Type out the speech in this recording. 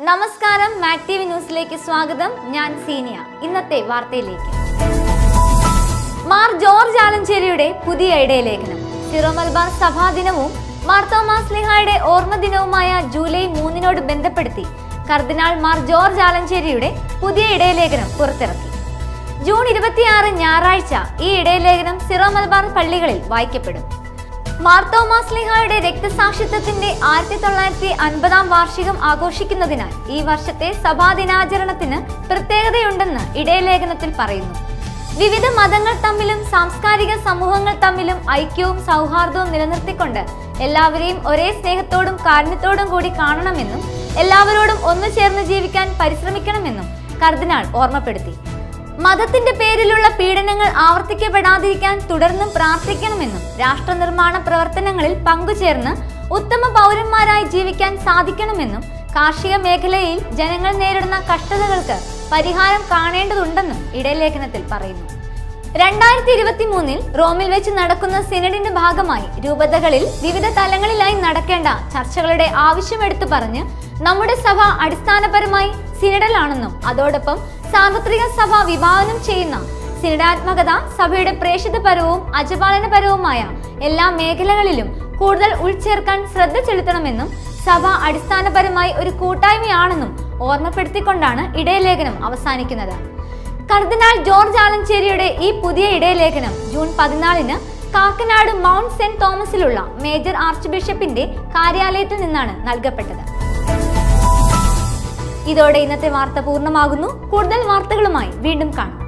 നമസ്കാരം Mac T V ന്യൂസിലേക്ക് സ്വാഗതം ഞാൻ സീനിയ ഇന്നത്തെ വാർത്തയിലേക്ക് മാർ ജോർജ് ആലഞ്ചേരിയുടെ പുതിയ ഇടയലേഖനം സിറോ മലബാർ സഭാ ദിനവും മാർ തോമാസ് ലിഹായുടെ ഓർമ്മ ദിനവുമായ ജൂലൈ മൂന്നിനോട് ബന്ധപ്പെടുത്തി കർദിനാൾ മാർ ജോർജ് ആലഞ്ചേരിയുടെ പുതിയ ഇടയലേഖനം പുറത്തിറക്കി ജൂൺ ഇരുപത്തിയാറ് ഞായറാഴ്ച ഈ ഇടയലേഖനം സിറോ മലബാർ പള്ളികളിൽ വായിക്കപ്പെടും മാർത്തോമാസ് ലിഹായുടെ രക്തസാക്ഷിത്വത്തിന്റെ ആയിരത്തി തൊള്ളായിരത്തി അൻപതാം വാർഷികം ആഘോഷിക്കുന്നതിനാൽ ഈ വർഷത്തെ സഭാദിനാചരണത്തിന് പ്രത്യേകതയുണ്ടെന്ന് ഇടയലേഖനത്തിൽ പറയുന്നു വിവിധ മതങ്ങൾ തമ്മിലും സാംസ്കാരിക സമൂഹങ്ങൾ തമ്മിലും ഐക്യവും സൗഹാർദ്ദവും നിലനിർത്തിക്കൊണ്ട് എല്ലാവരെയും ഒരേ സ്നേഹത്തോടും കാരുണ്യത്തോടും കൂടി കാണണമെന്നും എല്ലാവരോടും ഒന്നു ചേർന്ന് ജീവിക്കാൻ പരിശ്രമിക്കണമെന്നും കർദിനാൾ ഓർമ്മപ്പെടുത്തി മതത്തിന്റെ പേരിലുള്ള പീഡനങ്ങൾ ആവർത്തിക്കപ്പെടാതിരിക്കാൻ തുടർന്നും പ്രാർത്ഥിക്കണമെന്നും രാഷ്ട്ര നിർമ്മാണ പ്രവർത്തനങ്ങളിൽ പങ്കുചേർന്ന് ഉത്തമ പൗരന്മാരായി ജീവിക്കാൻ സാധിക്കണമെന്നും കാർഷിക മേഖലയിൽ ജനങ്ങൾ നേരിടുന്ന കഷ്ടതകൾക്ക് പരിഹാരം കാണേണ്ടതുണ്ടെന്നും ഇടയലേഖനത്തിൽ പറയുന്നു രണ്ടായിരത്തി ഇരുപത്തി മൂന്നിൽ റോമിൽ വെച്ച് നടക്കുന്ന സിനഡിന്റെ ഭാഗമായി രൂപതകളിൽ വിവിധ തലങ്ങളിലായി നടക്കേണ്ട ചർച്ചകളുടെ ആവശ്യമെടുത്തു പറഞ്ഞ് നമ്മുടെ സഭ അടിസ്ഥാനപരമായി സിനഡലാണെന്നും അതോടൊപ്പം സാർവത്രിക സഭ വിഭാവനം ചെയ്യുന്ന സിനഡാത്മകത സഭയുടെ പ്രേഷിതപരവും അജപാലനപരവുമായ എല്ലാ മേഖലകളിലും കൂടുതൽ ഉൾച്ചേർക്കാൻ ശ്രദ്ധ ചെലുത്തണമെന്നും സഭ അടിസ്ഥാനപരമായി ഒരു കൂട്ടായ്മയാണെന്നും ഓർമ്മപ്പെടുത്തിക്കൊണ്ടാണ് ഇടയലേഖനം അവസാനിക്കുന്നത് കർദിനാൾ ജോർജ് ആലഞ്ചേരിയുടെ ഈ പുതിയ ഇടയലേഖനം ജൂൺ പതിനാലിന് കാക്കനാട് മൗണ്ട് സെന്റ് തോമസിലുള്ള മേജർ ആർച്ച് ബിഷപ്പിന്റെ കാര്യാലയത്തിൽ നിന്നാണ് നൽകപ്പെട്ടത് ഇതോടെ ഇന്നത്തെ വാർത്ത പൂർണ്ണമാകുന്നു കൂടുതൽ വാർത്തകളുമായി വീണ്ടും കാണാം